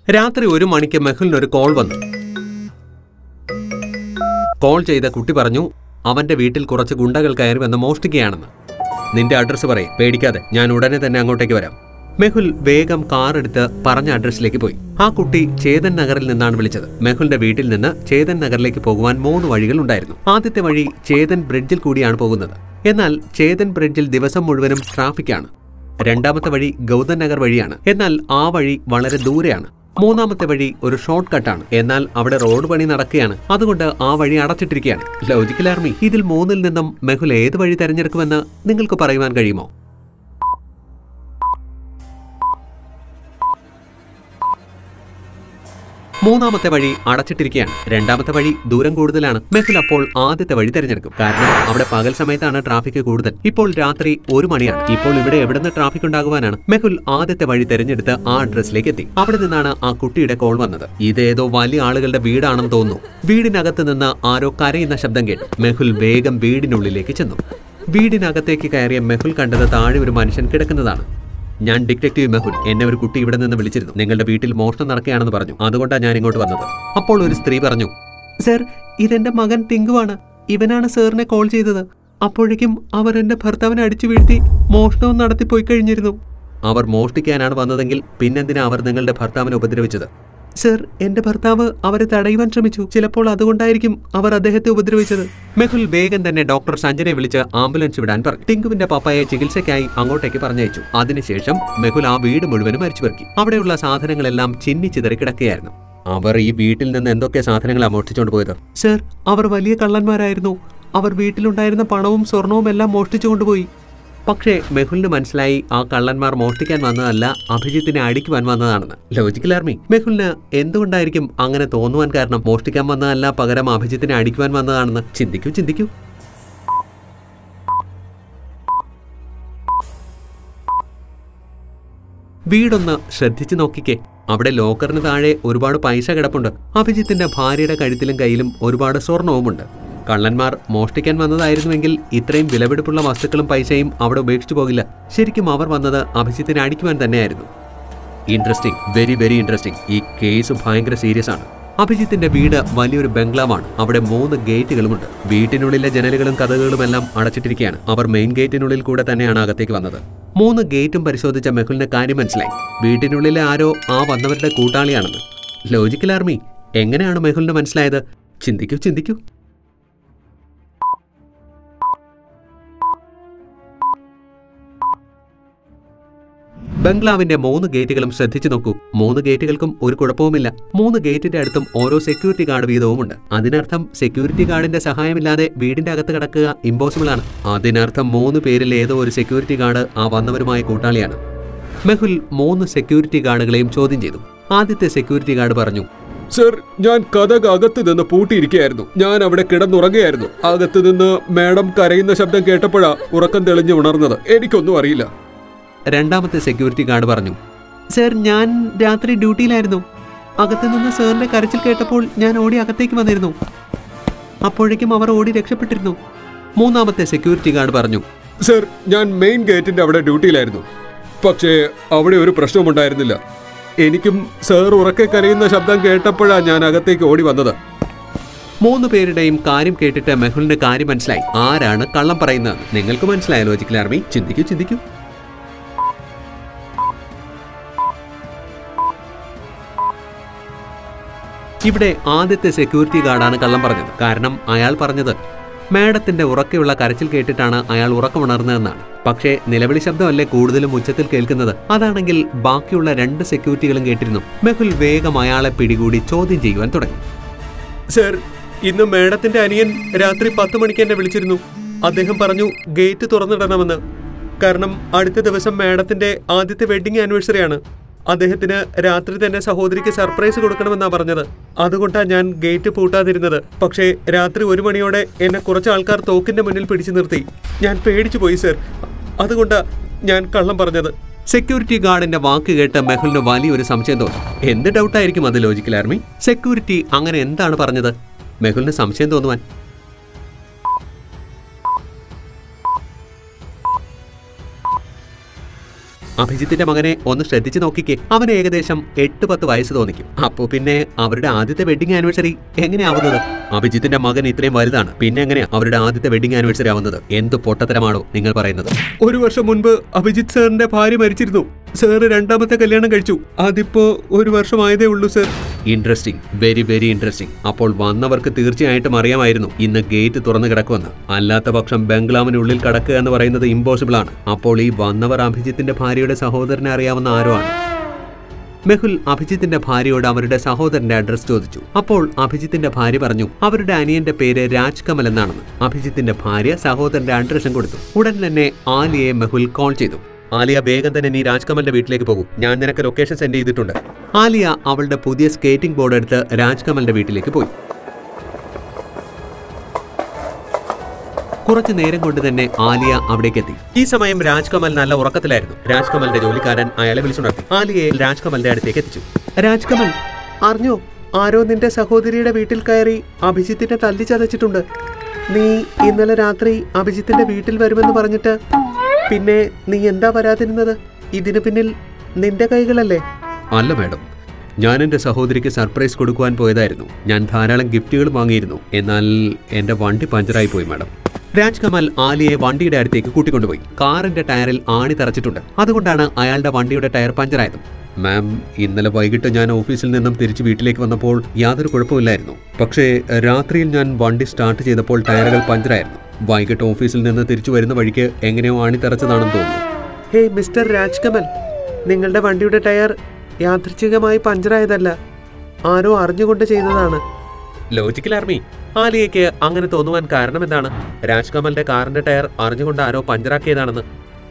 രാത്രി ഒരു മണിക്ക് മെഹുലിന് ഒരു കോൾ വന്നു കോൾ ചെയ്ത കുട്ടി പറഞ്ഞു അവന്റെ വീട്ടിൽ കുറച്ച് ഗുണ്ടകൾ കയറി വന്ന് മോഷ്ടിക്കുകയാണെന്ന് നിന്റെ അഡ്രസ്സ് പറയും പേടിക്കാതെ ഞാൻ ഉടനെ തന്നെ അങ്ങോട്ടേക്ക് വരാം മെഹുൽ വേഗം കാർ എടുത്ത് പറഞ്ഞ അഡ്രസ്സിലേക്ക് പോയി ആ കുട്ടി ചേതൻ നഗറിൽ നിന്നാണ് വിളിച്ചത് മെഹുലിന്റെ വീട്ടിൽ നിന്ന് ചേതൻ നഗറിലേക്ക് പോകുവാൻ മൂന്ന് വഴികൾ ഉണ്ടായിരുന്നു ആദ്യത്തെ വഴി ചേതൻ ബ്രിഡ്ജിൽ കൂടിയാണ് പോകുന്നത് എന്നാൽ ചേതൻ ബ്രിഡ്ജിൽ ദിവസം മുഴുവനും ട്രാഫിക്കാണ് രണ്ടാമത്തെ വഴി ഗൗതം നഗർ വഴിയാണ് എന്നാൽ ആ വഴി വളരെ ദൂരെയാണ് മൂന്നാമത്തെ വഴി ഒരു ഷോർട്ട് കട്ടാണ് എന്നാൽ അവിടെ റോഡ് പണി നടക്കുകയാണ് അതുകൊണ്ട് ആ വഴി അടച്ചിട്ടിരിക്കുകയാണ് ലോജിക്കൽ ആർമി ഇതിൽ മൂന്നിൽ നിന്നും മെഹുൽ ഏത് വഴി തെരഞ്ഞെടുക്കുമെന്ന് നിങ്ങൾക്ക് പറയുവാൻ കഴിയുമോ മൂന്നാമത്തെ വഴി അടച്ചിട്ടിരിക്കുകയാണ് രണ്ടാമത്തെ വഴി ദൂരം കൂടുതലാണ് മെഹുൽ അപ്പോൾ ആദ്യത്തെ വഴി തിരഞ്ഞെടുക്കും കാരണം അവിടെ പകൽ സമയത്താണ് ട്രാഫിക് കൂടുതൽ ഇപ്പോൾ രാത്രി ഒരു മണിയാണ് ഇപ്പോൾ ഇവിടെ എവിടെ നിന്ന് ട്രാഫിക് ഉണ്ടാകുവാനാണ് മെഹുൽ ആദ്യത്തെ വഴി തിരഞ്ഞെടുത്ത് ആ അഡ്രസ്സിലേക്ക് എത്തി അവിടെ നിന്നാണ് ആ കുട്ടിയുടെ കോൾ വന്നത് ഇതേതോ വലിയ ആളുകളുടെ വീടാണെന്ന് തോന്നുന്നു വീടിനകത്ത് നിന്ന് ആരോ കരയുന്ന ശബ്ദം കേട്ടു മെഹുൽ വേഗം വീടിനുള്ളിലേക്ക് ചെന്നു വീടിനകത്തേക്ക് കയറിയ മെഹുൽ കണ്ടത് താഴെ ഒരു മനുഷ്യൻ കിടക്കുന്നതാണ് ഞാൻ ഡിറ്റക്റ്റീവ് മെഹുൽ എന്നെ ഒരു കുട്ടി ഇവിടെ നിന്ന് വിളിച്ചിരുന്നു നിങ്ങളുടെ വീട്ടിൽ മോഷണം നടക്കുകയാണെന്ന് പറഞ്ഞു അതുകൊണ്ടാണ് ഞാൻ ഇങ്ങോട്ട് വന്നത് അപ്പോൾ ഒരു സ്ത്രീ പറഞ്ഞു സർ ഇതെന്റെ മകൻ ടിങ്കുവാണ് ഇവനാണ് സാറിനെ കോൾ ചെയ്തത് അപ്പോഴേക്കും അവർ എന്റെ ഭർത്താവിനെ അടിച്ചു വീഴ്ത്തി മോഷണവും നടത്തി പോയി കഴിഞ്ഞിരുന്നു അവർ മോഷ്ടിക്കാനാണ് വന്നതെങ്കിൽ പിന്നെന്തിനാ അവർ നിങ്ങളുടെ ഭർത്താവിനെ ഉപദ്രവിച്ചത് സർ എന്റെ ഭർത്താവ് അവരെ തടയുവാൻ ശ്രമിച്ചു ചിലപ്പോൾ അതുകൊണ്ടായിരിക്കും അവർ അദ്ദേഹത്തെ ഉപദ്രവിച്ചത് മെഹുൽ വേഗം തന്നെ ഡോക്ടർ സഞ്ജനെ വിളിച്ച് ആംബുലൻസ് വിടാൻ പറഞ്ഞു ടിങ്കുവിന്റെ പപ്പായെ ചികിത്സയ്ക്കായി അങ്ങോട്ടേക്ക് പറഞ്ഞയച്ചു അതിനുശേഷം മെഹുൽ ആ വീട് മുഴുവനും മരിച്ചു പെറുക്കി അവിടെയുള്ള സാധനങ്ങളെല്ലാം ചിന്നിച്ചിതറി കിടക്കുകയായിരുന്നു അവർ ഈ വീട്ടിൽ നിന്ന് എന്തൊക്കെ സാധനങ്ങളാണ് മോഷ്ടിച്ചുകൊണ്ട് പോയത് സർ അവർ വലിയ കള്ളന്മാരായിരുന്നു അവർ വീട്ടിലുണ്ടായിരുന്ന പണവും സ്വർണവും എല്ലാം മോഷ്ടിച്ചു കൊണ്ടുപോയി പക്ഷേ മെഹുലിന് മനസ്സിലായി ആ കള്ളന്മാർ മോഷ്ടിക്കാൻ വന്നതല്ല അഭിജിത്തിനെ അടിക്കുവാൻ വന്നതാണെന്ന് ലോജിക്കൽ ആർമി മെഹുലിന് എന്തുകൊണ്ടായിരിക്കും അങ്ങനെ തോന്നുവാൻ കാരണം മോഷ്ടിക്കാൻ വന്നതല്ല പകരം അഭിജിത്തിനെ അടിക്കുവാൻ വന്നതാണെന്ന് ചിന്തിക്കൂ ചിന്തിക്കൂ വീടൊന്ന് ശ്രദ്ധിച്ചു നോക്കിക്കേ അവിടെ ലോക്കറിന് താഴെ ഒരുപാട് പൈസ കിടപ്പുണ്ട് അഭിജിത്തിന്റെ ഭാര്യയുടെ കഴുത്തിലും കയ്യിലും ഒരുപാട് സ്വർണവുമുണ്ട് കള്ളന്മാർ മോഷ്ടിക്കാൻ വന്നതായിരുന്നുവെങ്കിൽ ഇത്രയും വിലപിടിപ്പുള്ള വസ്തുക്കളും പൈസയും അവിടെ ഉപേക്ഷിച്ചു പോകില്ല ശരിക്കും അവർ വന്നത് അഭിജിത്തിനെ അടിക്കുവാൻ തന്നെയായിരുന്നു ഇൻട്രസ്റ്റിംഗ് വെരി വെരി ഇൻട്രസ്റ്റിംഗ് ഈ കേസ് ഭയങ്കര സീരിയസ് ആണ് അഭിജിത്തിന്റെ വീട് വലിയൊരു ബംഗ്ലാവാണ് അവിടെ മൂന്ന് ഗേറ്റുകളുമുണ്ട് വീട്ടിനുള്ളിലെ ജനലുകളും കഥകളും എല്ലാം അടച്ചിട്ടിരിക്കുകയാണ് അവർ മെയിൻ ഗേറ്റിനുള്ളിൽ കൂടെ തന്നെയാണ് അകത്തേക്ക് വന്നത് മൂന്ന് ഗേറ്റും പരിശോധിച്ച മെഹുലിന്റെ കാര്യം മനസ്സിലായി വീട്ടിനുള്ളിലെ ആരോ ആ വന്നവരുടെ കൂട്ടാളിയാണെന്ന് ലോജിക്കൽ ആർമി എങ്ങനെയാണ് മെഹുലിന് മനസ്സിലായത് ചിന്തിക്കൂ ചിന്തിക്കൂ ബംഗ്ലാവിന്റെ മൂന്ന് ഗേറ്റുകളും ശ്രദ്ധിച്ചു നോക്കൂ മൂന്ന് ഗേറ്റുകൾക്കും ഒരു കുഴപ്പവുമില്ല മൂന്ന് ഗേറ്റിന്റെ അടുത്തും ഓരോ സെക്യൂരിറ്റി ഗാർഡ് വീതവുമുണ്ട് അതിനർത്ഥം സെക്യൂരിറ്റി ഗാർഡിന്റെ സഹായമില്ലാതെ വീടിന്റെ അകത്ത് കിടക്കുക ഇമ്പോസിബിൾ ആണ് അതിനർത്ഥം മൂന്ന് പേരിൽ ഏതോ ഒരു സെക്യൂരിറ്റി ഗാർഡ് ആ വന്നവരുമായ കൂട്ടാളിയാണ് മെഹുൽ മൂന്ന് സെക്യൂരിറ്റി ഗാർഡുകളെയും ചോദ്യം ചെയ്തു ആദ്യത്തെ സെക്യൂരിറ്റി ഗാർഡ് പറഞ്ഞു സർ ഞാൻ കഥക് അകത്ത് നിന്ന് പൂട്ടിയിരിക്കുകയായിരുന്നു ഞാൻ അവിടെ കിടന്നുറങ്ങുകയായിരുന്നു അകത്ത് നിന്ന് മാഡം കരയുന്ന ശബ്ദം കേട്ടപ്പോഴാ ഉറക്കം തെളിഞ്ഞു ഉണർന്നത് എനിക്കൊന്നും അറിയില്ല രണ്ടാമത്തെ സെക്യൂരിറ്റി ഗാർഡ് പറഞ്ഞു സർ ഞാൻ രാത്രി ഡ്യൂട്ടിയിലായിരുന്നു അകത്തു നിന്ന് സാറിന്റെ കരച്ചിൽ കേട്ടപ്പോൾ ഞാൻ ഓടി അകത്തേക്ക് വന്നിരുന്നു അപ്പോഴേക്കും അവർ ഓടി രക്ഷപ്പെട്ടിരുന്നു മൂന്നാമത്തെ സെക്യൂരിറ്റി ഗാർഡ് പറഞ്ഞു സർ ഞാൻ മെയിൻ ഗേറ്റിന്റെ അവിടെ ഡ്യൂട്ടിയിലായിരുന്നു പക്ഷേ അവിടെ ഒരു പ്രശ്നവുമുണ്ടായിരുന്നില്ല എനിക്കും സർ ഉറക്കെ കരയുന്ന ശബ്ദം കേട്ടപ്പോഴാ ഞാൻ അകത്തേക്ക് ഓടി വന്നത് മൂന്ന് പേരുടെയും കാര്യം കേട്ടിട്ട് മെഹുലിന്റെ കാര്യം മനസ്സിലായി ആരാണ് കള്ളം പറയുന്നത് നിങ്ങൾക്ക് മനസ്സിലായ ലോജിക്കൽ ആർമി ചിന്തിക്കൂ ചിന്തിക്കൂ ഇവിടെ ആദ്യത്തെ സെക്യൂരിറ്റി ഗാർഡാണ് കള്ളം പറഞ്ഞത് കാരണം അയാൾ പറഞ്ഞത് മാഡത്തിന്റെ ഉറക്കെയുള്ള കരച്ചിൽ കേട്ടിട്ടാണ് അയാൾ ഉറക്കമുണർന്നതെന്നാണ് പക്ഷേ നിലവിളി ശബ്ദമല്ലേ കൂടുതലും ഉച്ചത്തിൽ കേൾക്കുന്നത് അതാണെങ്കിൽ ബാക്കിയുള്ള രണ്ട് സെക്യൂരിറ്റികളും കേട്ടിരുന്നു മെഹുൽ വേഗം അയാളെ പിടികൂടി ചോദ്യം ചെയ്യുവാൻ തുടങ്ങി സർ ഇന്ന് മാഡത്തിന്റെ അനിയൻ രാത്രി പത്ത് മണിക്ക് എന്നെ വിളിച്ചിരുന്നു അദ്ദേഹം പറഞ്ഞു ഗേറ്റ് തുറന്നിടണമെന്ന് കാരണം അടുത്ത ദിവസം മാഡത്തിന്റെ ആദ്യത്തെ വെഡിങ് ആനിവേഴ്സറി ആണ് അദ്ദേഹത്തിന് രാത്രി തന്നെ സഹോദരിക്ക് സർപ്രൈസ് കൊടുക്കണമെന്നാ പറഞ്ഞത് അതുകൊണ്ടാണ് ഞാൻ ഗേറ്റ് പൂട്ടാതിരുന്നത് പക്ഷേ രാത്രി ഒരു മണിയോടെ എന്നെ കുറച്ച് ആൾക്കാർ തോക്കിന്റെ മുന്നിൽ പിടിച്ചു നിർത്തി ഞാൻ പേടിച്ചു പോയി സർ അതുകൊണ്ടാ ഞാൻ കള്ളം പറഞ്ഞത് സെക്യൂരിറ്റി ഗാർഡിന്റെ വാക്ക് കേട്ട് മെഹുലിന് വലിയൊരു സംശയം തോന്നി എന്ത് ഡൗട്ടായിരിക്കും അത് ലോജിക്കൽ ആർമി സെക്യൂരിറ്റി അങ്ങനെ എന്താണ് പറഞ്ഞത് മെഹുലിന് സംശയം തോന്നുവാൻ അഭിജിത്തിന്റെ മകനെ ഒന്ന് ശ്രദ്ധിച്ചു നോക്കിക്കേ അവന് ഏകദേശം എട്ട് പത്ത് വയസ്സ് തോന്നിക്കും അപ്പോ പിന്നെ അവരുടെ ആദ്യത്തെ വെഡിങ് ആനിവേഴ്സറി എങ്ങനെയാവുന്നത് അഭിജിത്തിന്റെ മകൻ ഇത്രയും വലുതാണ് പിന്നെ എങ്ങനെയാ അവരുടെ ആദ്യത്തെ വെഡിങ് ആനിവേഴ്സറി ആവുന്നത് എന്ത് പൊട്ടത്തരമാണോ നിങ്ങൾ പറയുന്നത് ഒരു വർഷം മുൻപ് അഭിജിത്ത് സാറിന്റെ ഭാര്യ മരിച്ചിരുന്നു സാറ് രണ്ടാമത്തെ കല്യാണം കഴിച്ചു അതിപ്പോ ഒരു വർഷമായതേ ഉള്ളൂ sir interesting very very interesting അപ്പോൾ വന്നവർക്ക് തീർച്ചയായിട്ടും അറിയാമായിരുന്നു ഇന്ന് ഗേറ്റ് തുറന്നു കിടക്കുമെന്ന് അല്ലാത്ത പക്ഷം ബംഗ്ലാവിനുള്ളിൽ കടക്കുക എന്ന് പറയുന്നത് ഇമ്പോസിബിൾ ആണ് അപ്പോൾ ഈ വന്നവർ അഭിജിത്തിന്റെ ഭാര്യയുടെ സഹോദരനെ അറിയാവുന്ന ആരോ ആണ് മെഹുൽ അഭിജിത്തിന്റെ ഭാര്യയോട് അവരുടെ സഹോദരന്റെ അഡ്രസ് ചോദിച്ചു അപ്പോൾ അഭിജിത്തിന്റെ ഭാര്യ പറഞ്ഞു അവരുടെ അനിയന്റെ പേര് രാജ് കമൽ എന്നാണെന്ന് അഭിജിത്തിന്റെ ഭാര്യ സഹോദരന്റെ അഡ്രസ്സും കൊടുത്തു ഉടൻ തന്നെ ആലിയെ മെഹുൽ കോൾ ചെയ്തു ആലിയ വേഗം തന്നെ നീ രാജ്കമലിന്റെ വീട്ടിലേക്ക് പോകും ഞാൻ നിനക്ക് ലൊക്കേഷൻ സെൻഡ് ചെയ്തിട്ടുണ്ട് ആലിയ അവളുടെ പുതിയ സ്കേറ്റിംഗ് ബോർഡ് എടുത്ത് രാജ്കമലിന്റെ വീട്ടിലേക്ക് പോയി കുറച്ചു നേരം കൊണ്ട് തന്നെ ആലിയ അവിടേക്ക് എത്തി ഈ സമയം രാജ്കമൽ നല്ല ഉറക്കത്തിലായിരുന്നു രാജ്കമലിന്റെ ജോലിക്കാരൻ അയാളെ വിളിച്ചുണർത്തി ആലിയെ രാജ്കമലിന്റെ അടുത്തേക്ക് എത്തിച്ചു രാജ്കമൽ അറിഞ്ഞോ ആരോ നിന്റെ സഹോദരിയുടെ വീട്ടിൽ കയറി അഭിജിത്തിനെ തല്ലി ചതച്ചിട്ടുണ്ട് നീ ഇന്നലെ രാത്രി അഭിജിത്തിന്റെ വീട്ടിൽ വരുമെന്ന് പറഞ്ഞിട്ട് പിന്നെ നീ എന്താ വരാതിരുന്നത് ഇതിനു പിന്നിൽ നിന്റെ കൈകളല്ലേ അല്ല മാഡം ഞാൻ എൻ്റെ സഹോദരിക്ക് സർപ്രൈസ് കൊടുക്കുവാൻ പോയതായിരുന്നു ഞാൻ ധാരാളം ഗിഫ്റ്റുകൾ വാങ്ങിയിരുന്നു എന്നാൽ എൻ്റെ വണ്ടി പഞ്ചറായി പോയി മാഡം രാജ്കമൽ ആലിയെ വണ്ടിയുടെ അടുത്തേക്ക് കൂട്ടിക്കൊണ്ടുപോയി കാറിന്റെ ടയറിൽ ആണി തറച്ചിട്ടുണ്ട് അതുകൊണ്ടാണ് അയാളുടെ വണ്ടിയുടെ ടയർ പഞ്ചറായത് മാം ഇന്നലെ വൈകിട്ട് ഞാൻ ഓഫീസിൽ നിന്നും തിരിച്ച് വീട്ടിലേക്ക് വന്നപ്പോൾ യാതൊരു കുഴപ്പമില്ലായിരുന്നു പക്ഷേ രാത്രിയിൽ ഞാൻ വണ്ടി സ്റ്റാർട്ട് ചെയ്തപ്പോൾ ടയറുകൾ പഞ്ചറായിരുന്നു വൈകിട്ട് ഓഫീസിൽ നിന്ന് തിരിച്ചു വരുന്ന വഴിക്ക് എങ്ങനെയോ ആണി തറച്ചതാണെന്ന് തോന്നുന്നു ഹേയ് മിസ്റ്റർ രാജ്കമൽ നിങ്ങളുടെ വണ്ടിയുടെ ടയർ യാദൃച്ഛികമായി പഞ്ചറായതല്ല ആരോ അറിഞ്ഞുകൊണ്ട് ചെയ്തതാണ് ലോജിക്കൽ ആർമി ആലിയയ്ക്ക് അങ്ങനെ തോന്നുവാൻ കാരണം എന്താണ് രാജ്കമലിന്റെ കാറിന്റെ ടയർ അറിഞ്ഞുകൊണ്ട് ആരോ പഞ്ചറാക്കിയതാണെന്ന്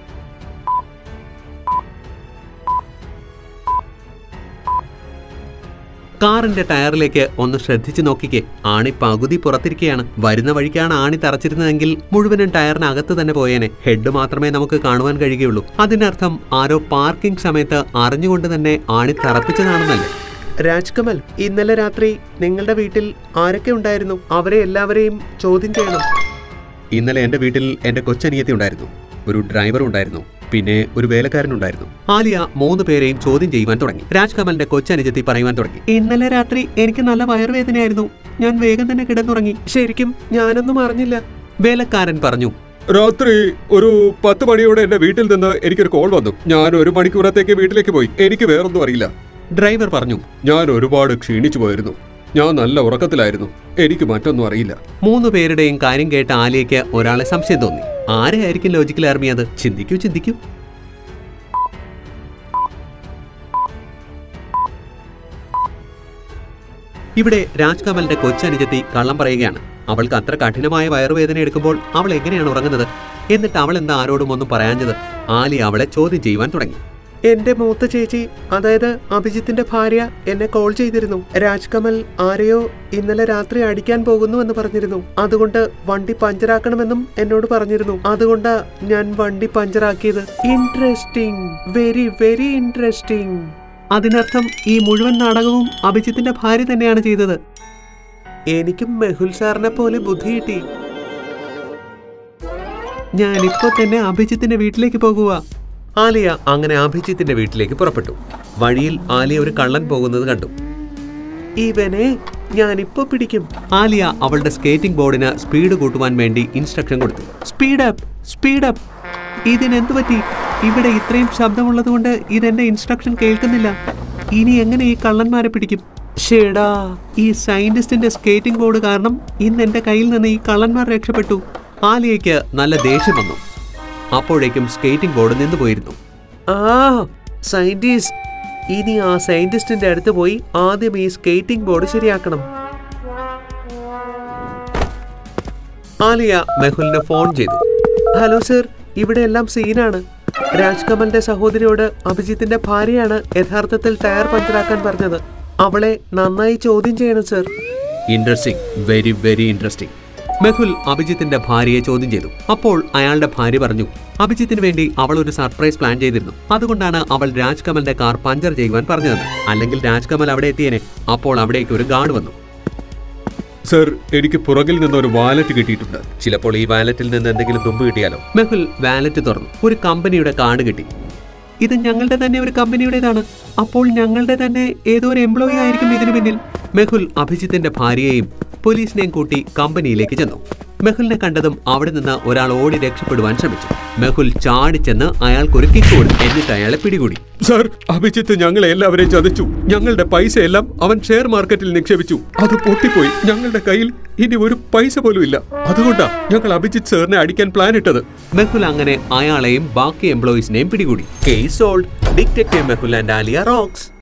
കാറിന്റെ ടയറിലേക്ക് ഒന്ന് ശ്രദ്ധിച്ചു നോക്കിക്കേ ആണി പകുതി പുറത്തിരിക്കുകയാണ് വരുന്ന വഴിക്കാണ് ആണി തറച്ചിരുന്നതെങ്കിൽ മുഴുവനും ടയറിനകത്ത് തന്നെ പോയേനെ ഹെഡ് മാത്രമേ നമുക്ക് കാണുവാൻ കഴിയുകയുള്ളൂ അതിനർത്ഥം ആരോ പാർക്കിംഗ് സമയത്ത് അറിഞ്ഞുകൊണ്ട് തന്നെ ആണി തറപ്പിച്ചതാണെന്നല്ലേ രാജ്കമൽ ഇന്നലെ രാത്രി നിങ്ങളുടെ വീട്ടിൽ ആരൊക്കെ ഉണ്ടായിരുന്നു അവരെ എല്ലാവരെയും ചോദ്യം ചെയ്യണം ഇന്നലെ എന്റെ വീട്ടിൽ എന്റെ കൊച്ചനിയത്തി ഉണ്ടായിരുന്നു ഒരു ഡ്രൈവർ ഉണ്ടായിരുന്നു പിന്നെ ഒരു വേലക്കാരനുണ്ടായിരുന്നു ആലിയ മൂന്ന് പേരെയും ചോദ്യം ചെയ്യുവാൻ തുടങ്ങി രാജ്കമലിന്റെ കൊച്ചനുജത്തി പറയുവാൻ തുടങ്ങി ഇന്നലെ രാത്രി എനിക്ക് നല്ല വയറുവേദനയായിരുന്നു ഞാൻ വേഗം തന്നെ കിടന്നുറങ്ങി ശരിക്കും ഞാനൊന്നും അറിഞ്ഞില്ല വേലക്കാരൻ പറഞ്ഞു രാത്രി ഒരു പത്ത് മണിയോടെ എന്റെ വീട്ടിൽ നിന്ന് എനിക്കൊരു കോൾ വന്നു ഞാൻ ഒരു മണിക്കൂറത്തേക്ക് വീട്ടിലേക്ക് പോയി എനിക്ക് വേറൊന്നും അറിയില്ല ഡ്രൈവർ പറഞ്ഞു ഞാൻ ഒരുപാട് ക്ഷീണിച്ചു പോയിരുന്നു ഞാൻ നല്ല ഉറക്കത്തിലായിരുന്നു എനിക്ക് മറ്റൊന്നും അറിയില്ല മൂന്ന് പേരുടെയും കാര്യം കേട്ട ആലിയയ്ക്ക് ഒരാളെ സംശയം തോന്നി ആരെയായിരിക്കും ലോജിക്കൽ ആർമി അത് ചിന്തിക്കൂ ചിന്തിക്കൂ ഇവിടെ രാജ്കമലിന്റെ കൊച്ചനുജത്തി കള്ളം പറയുകയാണ് അവൾക്ക് അത്ര കഠിനമായ വയറുവേദന എടുക്കുമ്പോൾ അവൾ എങ്ങനെയാണ് ഉറങ്ങുന്നത് എന്നിട്ട് അവൾ എന്താ ആരോടും ഒന്നും പറയാഞ്ഞത് ആലി അവളെ ചോദ്യം ചെയ്യുവാൻ തുടങ്ങി എന്റെ മൂത്ത ചേച്ചി അതായത് അഭിജിത്തിന്റെ ഭാര്യ എന്നെ കോൾ ചെയ്തിരുന്നു രാജ്കമൽ ആരെയോ ഇന്നലെ രാത്രി അടിക്കാൻ പോകുന്നു എന്ന് പറഞ്ഞിരുന്നു അതുകൊണ്ട് വണ്ടി പഞ്ചറാക്കണമെന്നും എന്നോട് പറഞ്ഞിരുന്നു അതുകൊണ്ടാ ഞാൻ വണ്ടി പഞ്ചറാക്കിയത് ഇൻട്രസ്റ്റിംഗ് വെരി വെരി ഇൻട്രസ്റ്റിംഗ് അതിനർത്ഥം ഈ മുഴുവൻ നാടകവും അഭിജിത്തിന്റെ ഭാര്യ തന്നെയാണ് ചെയ്തത് എനിക്കും മെഹുൽ സാറിനെ പോലെ ബുദ്ധി കിട്ടി ഞാനിപ്പോ തന്നെ അഭിജിത്തിന്റെ വീട്ടിലേക്ക് പോകുക ആലിയ അങ്ങനെ അഭിജിത്തിന്റെ വീട്ടിലേക്ക് പുറപ്പെട്ടു വഴിയിൽ ആലിയ ഒരു കള്ളൻ പോകുന്നത് കണ്ടു ഇവനെ ഞാനിപ്പോ പിടിക്കും ആലിയ അവളുടെ സ്കേറ്റിംഗ് ബോർഡിന് സ്പീഡ് കൂട്ടുവാൻ വേണ്ടി ഇൻസ്ട്രക്ഷൻ കൊടുത്തു സ്പീഡ് അപ്പ് സ്പീഡ് അപ്പ് ഇതിനെന്തു പറ്റി ഇവിടെ ഇത്രയും ശബ്ദമുള്ളതുകൊണ്ട് ഇതെന്റെ ഇൻസ്ട്രക്ഷൻ കേൾക്കുന്നില്ല ഇനി എങ്ങനെ ഈ കള്ളന്മാരെ പിടിക്കും ഷേടാ ഈ സയന്റിസ്റ്റിന്റെ സ്കേറ്റിംഗ് ബോർഡ് കാരണം ഇന്ന് എന്റെ കയ്യിൽ നിന്ന് ഈ കള്ളന്മാർ രക്ഷപ്പെട്ടു ആലിയയ്ക്ക് നല്ല ദേഷ്യം വന്നു അപ്പോഴേക്കും സ്കേറ്റിംഗ് ബോർഡ് നിന്നു പോയിരുന്നു ആ സയന്റിസ്റ്റ് ഇനി ആ സയന്റിസ്റ്റിന്റെ അടുത്ത് പോയി ആദ്യം ഈ സ്കേറ്റിംഗ് ബോർഡ് ശരിയാക്കണം ആലിയ മെഹുലിന് ഫോൺ ചെയ്തു ഹലോ സർ ഇവിടെ എല്ലാം സീനാണ് രാജ്കമലിന്റെ സഹോദരിയോട് അഭിജിത്തിന്റെ ഭാര്യയാണ് യഥാർത്ഥത്തിൽ ടയർ പഞ്ചറാക്കാൻ പറഞ്ഞത് അവളെ നന്നായി ചോദ്യം ചെയ്യണം sir interesting very very interesting Mehul അഭിജിത്തിന്റെ ഭാര്യയെ ചോദ്യം ചെയ്തു അപ്പോൾ അയാളുടെ ഭാര്യ പറഞ്ഞു അഭിജിത്തിന് വേണ്ടി അവൾ ഒരു സർപ്രൈസ് പ്ലാൻ ചെയ്തിരുന്നു അതുകൊണ്ടാണ് അവൾ രാജ്കമലിന്റെ കാർ പഞ്ചർ ചെയ്യുവാൻ പറഞ്ഞത് അല്ലെങ്കിൽ രാജ്കമൽ അവിടെ എത്തിയേനെ അപ്പോൾ അവിടേക്ക് ഒരു ഗാർഡ് വന്നു സർ എനിക്ക് പുറകിൽ നിന്ന് ഒരു വാലറ്റ് കിട്ടിയിട്ടുണ്ട് ചിലപ്പോൾ ഈ വാലറ്റിൽ നിന്ന് എന്തെങ്കിലും തുമ്പ് കിട്ടിയാലോ മെഹുൽ വാലറ്റ് തുറന്നു ഒരു കമ്പനിയുടെ കാർഡ് കിട്ടി ഇത് ഞങ്ങളുടെ തന്നെ ഒരു കമ്പനിയുടേതാണ് അപ്പോൾ ഞങ്ങളുടെ തന്നെ ഏതോ ഒരു എംപ്ലോയി ആയിരിക്കും ഇതിനു പിന്നിൽ മെഹുൽ അഭിജിത്തിന്റെ ഭാര്യയെയും പോലീസിനെയും കൂട്ടി കമ്പനിയിലേക്ക് ചെന്നു മെഹുലിനെ കണ്ടതും അവിടെ നിന്ന് ഒരാൾ ഓടി രക്ഷപ്പെടുവാൻ ശ്രമിച്ചു മെഹുൽ ചാടിച്ചെന്ന് അയാൾക്കൊരു കിക്ക് കൊടുത്തു എന്നിട്ട് അയാളെ പിടികൂടി സാർ അഭിജിത്ത് ഞങ്ങളെ എല്ലാവരെയും ചതിച്ചു ഞങ്ങളുടെ പൈസ എല്ലാം അവൻ ഷെയർ മാർക്കറ്റിൽ നിക്ഷേപിച്ചു അത് പൊട്ടിപ്പോയി ഞങ്ങളുടെ കയ്യിൽ ഇനി ഒരു പൈസ പോലും ഇല്ല അതുകൊണ്ടാ ഞങ്ങൾ അഭിജിത്ത് സാറിനെ അടിക്കാൻ പ്ലാൻ ഇട്ടത് മെഹുൽ അങ്ങനെ അയാളെയും ബാക്കി എംപ്ലോയീസിനെയും പിടികൂടി case solved detective Mehul and Aliya rocks